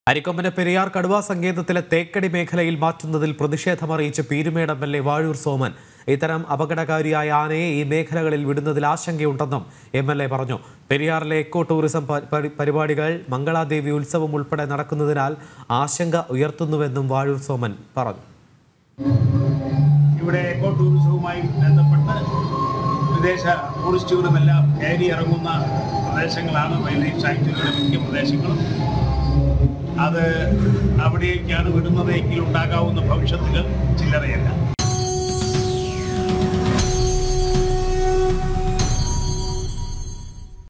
അരിക്കൊമ്പനെ പെരിയാർ കടുവാ സങ്കേതത്തിലെ തേക്കടി മേഖലയിൽ മാറ്റുന്നതിൽ പ്രതിഷേധമറിയിച്ച് Peerumedu M L A Vazhoor Soman ഇത്തരം അപകടകാരിയായ ആനയെ ഈ മേഖലകളിൽ വിടുന്നതിൽ ആശങ്കയുണ്ടെന്നും എം എൽ എ പറഞ്ഞു പെരിയാറിലെ എക്കോ ടൂറിസം പ- പരി- പരിപാടികൾ മംഗളാദേവി ഉത്സവം ഉൾപ്പെടെ നടക്കുന്നതിനാൽ ആശങ്ക ഉയർത്തുന്നുവെന്നും വാഴൂർ സോമൻ പറഞ്ഞു ഇവിടെ എക്കോ ടൂറിസവുമായി ബന്ധപ്പെട്ട് വിദേശ ടൂറിസ്റ്റുകളുമെല്ലാം കയറി ഇറങ്ങുന്ന പ്രദേശങ്ങളാണ് വൈൽഡ് ലൈഫ് സാങ്ച്വറിയുടെ മിക്ക പ്രദേശങ്ങളും അത് അവിടേക്കാണ് വിടുന്നതെങ്കിൽ ഉണ്ടാകാവുന്ന ഭവിഷ്യത്തുകൾ ചില്ലറയല്ല